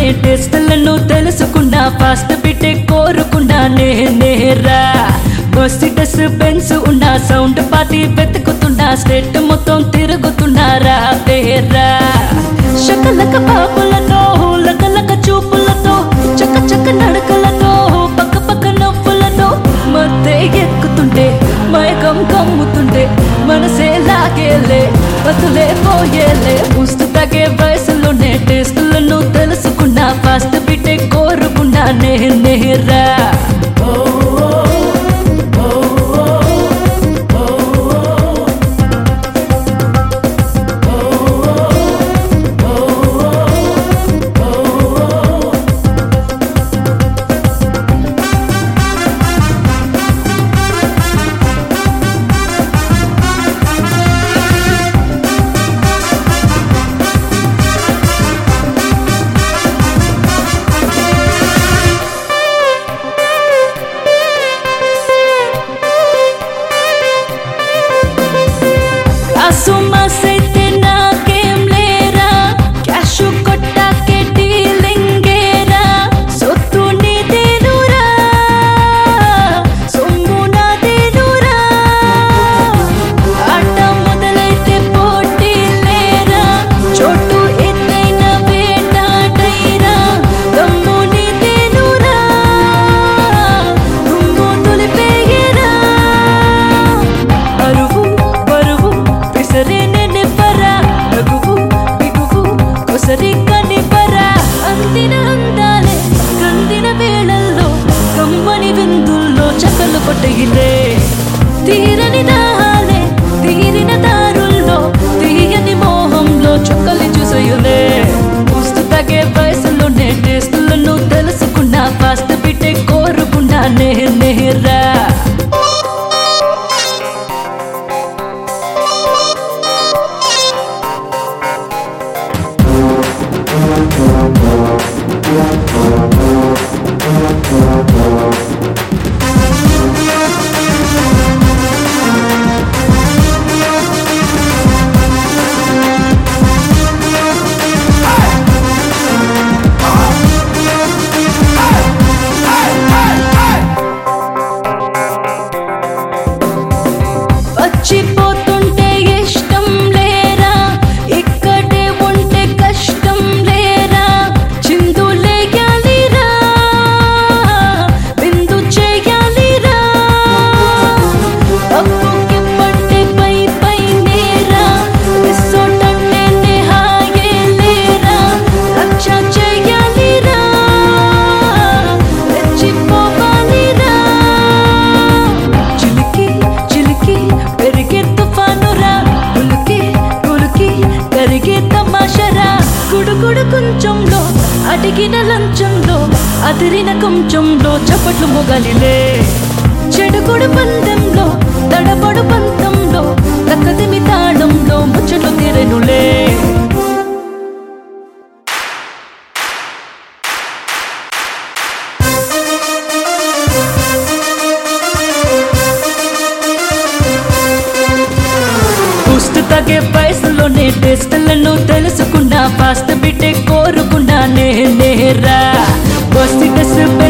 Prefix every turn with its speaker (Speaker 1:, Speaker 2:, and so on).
Speaker 1: వయసులోనే టెస్టులను తెలుసుకున్నా ఫాస్ట్ బిట్టే కోరుకున్నా నేనేరా బస్సిటస్ బెన్స్ ఉన్న సౌండ్ పార్టీ వెతుకుతున్నా స్టేట్ మొత్తం తిరుగుతున్నారా పేరా శకలక పాపులతో లకలక చూపులతో చక్క చక్క నడకలతో పక్క పక్క నవ్వులతో మధ్య ఎక్కుతుంటే మైకం కమ్ముతుంటే మనసే లాగేలే బతులే పోయేలే ముస్తు తగే వయసులోనే టేస్టులను తెలుసుకున్నా ఫాస్ట్ బిట్టే కోరుకున్నా నేనేరా క్లాసు మాసైతే నాకేం లేరా క్యాష్ కొట్టాకే డీలింగేరా సొత్తు నీదేనురా సొమ్ము నాదేనురా ఆట మొదలైతే పోటీ లేరా చోటు ఎత్తైన వేటాడైరా దమ్ము నీదేనురా దుమ్ము తులిపేయరా అరువు బరువు పిసరే నెవ్వరా రఘువు బిగువు కొసరి కనిపరా అందిన అందాలే కందిన వేళల్లో కమ్మని విందుల్లో చక్కలు కొట్టయిలే తీరని దాహాలే తీరిన దారుల్లో తీయని మోహంలో చుక్కలు చూసయులే పుస్తు తగే వయసులోనే టేస్టులను తెలుసుకున్నా ఫాస్ట్ బిట్టే కోరుకున్నా నేనేరా వచ్చిపోతుంటే ఇష్టం లేరా ఇక్కడే ఉంటే కష్టం లేరా చిందులేయాలిరా విందు చేయాలిరా తప్పుకి పట్టే పై పై నేరా విస్సోటంటే నిహాయే లేరా రక్ష చేయాలిరా రెచ్చిపోవాలిరా చిలికి చిలికి పెరిగే తుఫానురా ఉలికి ఉలికి కరిగే తమాషరా గుడుగుడు కొంచెంలో అడిగిన లంచంలో అదిరిన కొంచెంలో చప్పట్లు మొగలిలే చెడుగుడు పందెంలో తడబడు పంతంలో తక్కదిమి తాళంలో ముచ్చట్లు తీరెనులే పుస్తు తగే వయసులోనే టెస్టులను తెలుసుకున్నా ఫాస్ట్ బిట్టే కోరుకున్నా నేనేరా బస్సి